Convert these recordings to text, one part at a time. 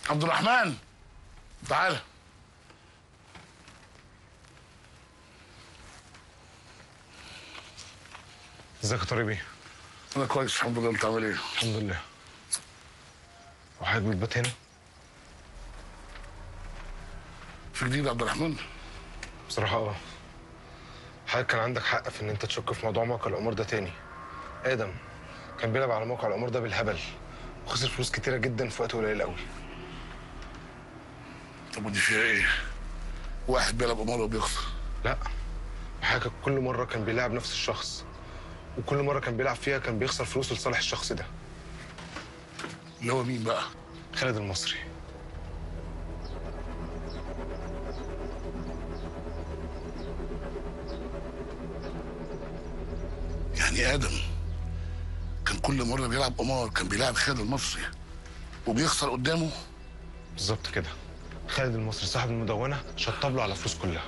عبد الرحمن تعال ازيك يا طارق بيه؟ انا كويس الحمد لله انت عامل ايه الحمد لله وحضرتك بتبات هنا؟ في جديد يا عبد الرحمن بصراحة اه حضرتك كان عندك حق في ان انت تشك في موضوع موقع القمار ده تاني ادم كان بيلعب على موقع القمار ده بالهبل وخسر فلوس كتيرة جدا في وقت قليل قوي طب ودي فيها ايه واحد بيلعب قمار وبيخسر لا وحضرتك كل مرة كان بيلعب نفس الشخص وكل مرة كان بيلعب فيها كان بيخسر فلوس لصالح الشخص ده اللي هو مين بقى خالد المصري يعني ادم كان كل مره بيلعب قمار كان بيلعب خالد المصري وبيخسر قدامه بالظبط كده خالد المصري صاحب المدونة شطب له على الفلوس كلها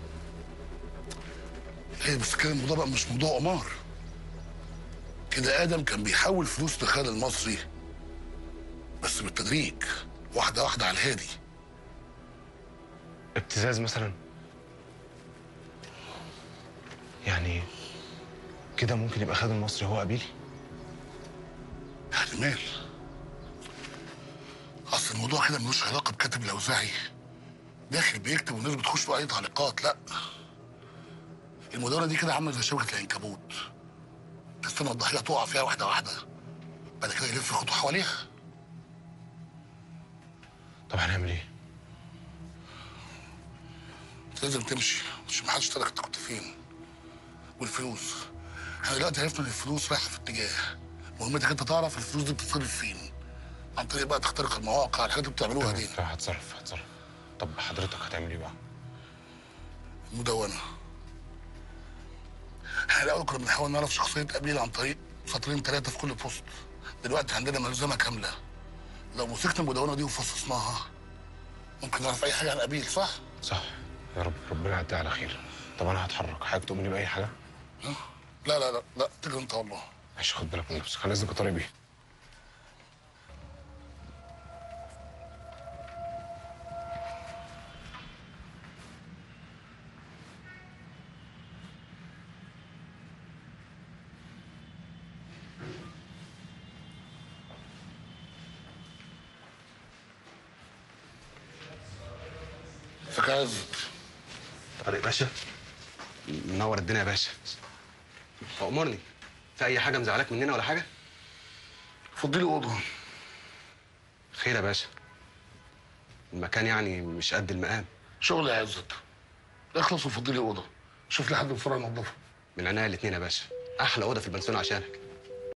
ايه بس كده الموضوع بقى مش موضوع قمار كده ادم كان بيحول فلوس لخالد المصري بس بالتدريج واحده واحده على الهادي ابتزاز مثلا يعني كده ممكن يبقى خالد المصري هو قبيلي احتمال اصل الموضوع هنا ملوش علاقه بكاتب الاوزاعي داخل بيكتب والناس بتخش له اي تعليقات لا المدونه دي كده عامله زي شبكه العنكبوت تستنى الضحيه تقع فيها واحده واحده بعد كده يلف خطوه حواليها طب هنعمل ايه انت لازم تمشي مش محدش ترك انت كنت فين والفلوس احنا دلوقتي عرفنا ان الفلوس رايحه في اتجاه مهمتك انت تعرف الفلوس دي بتتصرف فين عن طريق بقى تخترق المواقع الحاجات اللي بتعملوها دي تمام، هتصرف هتصرف طب حضرتك هتعمل ايه بقى مدونة احنا الأول كنا بنحاول نعرف شخصية قبيلة عن طريق سطرين ثلاثة في كل بوست دلوقتي عندنا ملزمة كاملة لو مسكنا المدونة دي وفصصناها ممكن نعرف أي حاجة عن قبيل صح؟ صح يا رب ربنا يعدي على خير طب انا هتحرك حضرتك تؤمني باي حاجه لا لا لا لا تجري أنت والله ماشي خد بالك من نفسك خلينا طارق بيه فك عزت طارق باشا منور الدنيا يا باشا أمرني في أي حاجة مزعلاك مننا ولا حاجة؟ فضي لي أوضة خير يا باشا المكان يعني مش قد المقام شغل يا عزت اخلص وفضي لي أوضة شوف لي حد بسرعة ينظفها من عينيا الاتنين يا باشا أحلى أوضة في البنسيون عشانك